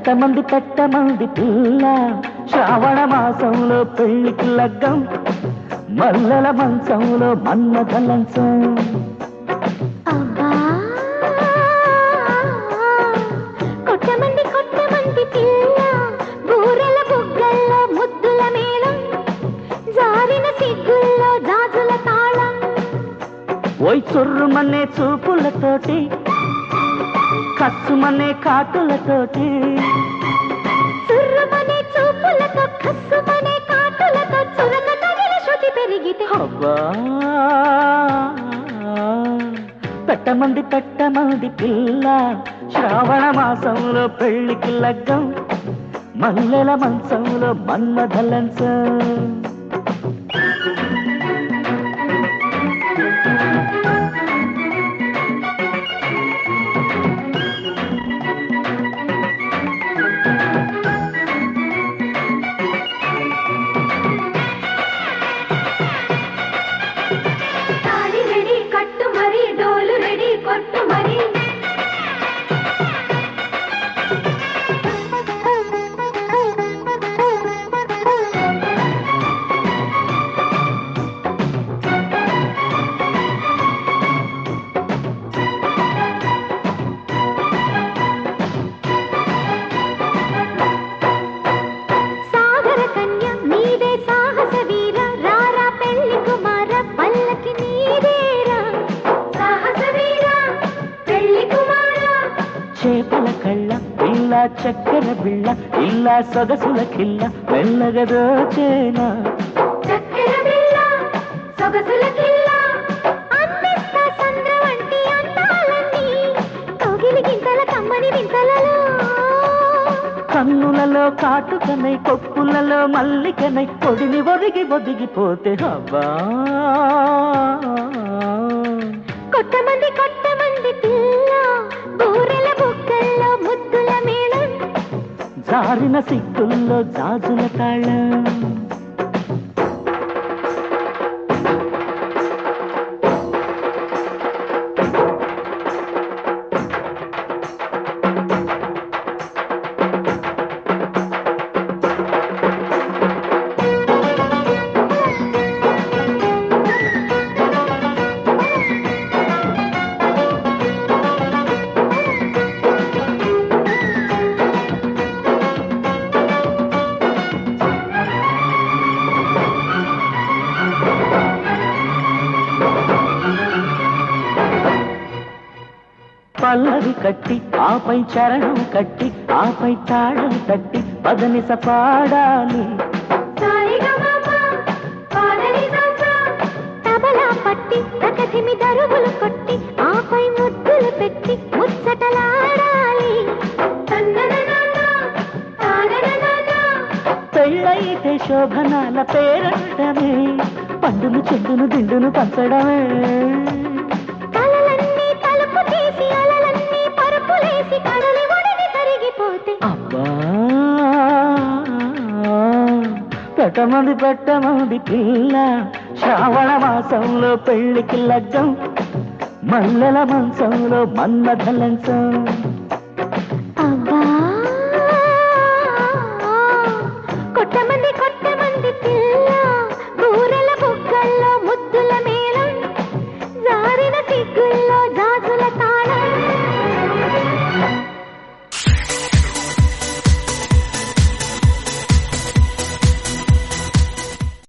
పెట్టమంది పెట్టమంది పిల్ల శ్రావణ మాసంలో పెళ్లికి లగ్గం మల్లెల మంచంలో మన్మథ లంచం అబ్బా కొట్టమంది కొట్టమంది పిల్ల బూరెల బుగ్గల్లో ముద్దుల మేళం జారిన సిగ్గుల్లో జాజుల తాళం ఓయ్ చుర్రుమనే చూపులతోటి కచ్చుమనే కాటులతోటి చుర్రుమనే చూపులతో కస్సుమనే కాటులతో చురక తగిన శృతి పెరిగితే అబ్బా పెట్టమంది పెట్టమంది పిల్ల శ్రావణ మాసంలో పెళ్లికి లగ్గం మల్లెల మంచంలో మన్మథ లంచం తాళి రెడీ కట్టు మరి డోలు రెడీ కొట్టు మరి సాగర కన్య నీదే సాహస వీర రారా పెళ్లి కుమార పల్లకి నీదేరా సాహస వీర పెళ్లి కుమార చేపల కళ్ళ పిల్ల చక్కెర బిళ్ళ ఇల్ల సొగసుల కిల్ల మెల్లగదోచేనా చక్కెర బిళ్ళ సొగసుల కిల్ల అందిస్తా సంద్ర వంటి అందాలన్నీ కౌగిలి గింతల కమ్మని వింతలలో కన్నులలో కాటుకనై కొప్పులలో మల్లికనై పొడిని ఒరిగి ఒదిగిపోతే హవ్వా కొట్టమంది కొట్టమంది పిల్ల బూరెల బుక్కల్లో ముద్దుల మేళం జారిన సిగ్గుల్లో జాజుల తాళం పల్లవి కట్టి ఆపై చరణం కట్టి ఆపై తాళం తట్టి పదనిస పాడాలి తబలా పట్టి ప్రకటిమి దరువులు కొట్టి ఆపై ముద్దులు పెట్టి ముచ్చటలాడాలి పెళ్ళైతే శోభనాల పేరంటమే పండును చెండును దిండును పంచడమే కలలన్నీ తలుపు తీసి అలలన్నీ పరుపులేసి కడలి ఒడిని కరిగిపోతే అబ్బా పెట్టమంది పెట్టమంది పిల్ల శ్రావణ మాసంలో పెళ్లికి లగ్గం మల్లెల మంచంలో మన్మథ లంచం